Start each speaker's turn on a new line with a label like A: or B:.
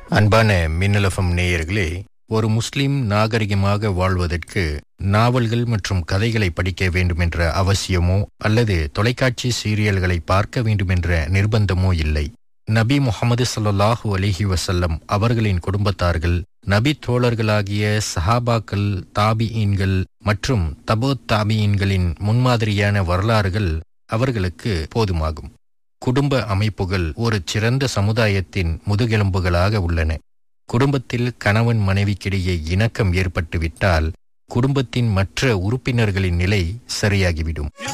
A: அன்பான மின்னலஃபம் நேயர்களே ஒரு முஸ்லிம் நாகரிகமாக வாழ்வதற்கு நாவல்கள் மற்றும் கதைகளை படிக்க வேண்டுமென்ற அவசியமோ அல்லது தொலைக்காட்சி சீரியல்களை பார்க்க வேண்டுமென்ற நிர்பந்தமோ இல்லை நபி முகமது ஸல்லல்லாஹு அலைஹி வஸல்லம் அவர்களின் குடும்பத்தார்கள் நபி தோழர்களாகிய சஹாபாக்கள் தாபியீன்கள் மற்றும் தபோ தாபியீன்களின் முன்மாதிரியான வரலாறுகள் அவர்களுக்கு போதுமாகும் குடும்ப அமைப்புகள் ஒரு சிறந்த சமுதாயத்தின் முதுகெலும்புகளாக உள்ளன குடும்பத்தில் கணவன் மனைவிக்கிடையே இணக்கம் ஏற்பட்டுவிட்டால் குடும்பத்தின் மற்ற உறுப்பினர்களின் நிலை சரியாகிவிடும்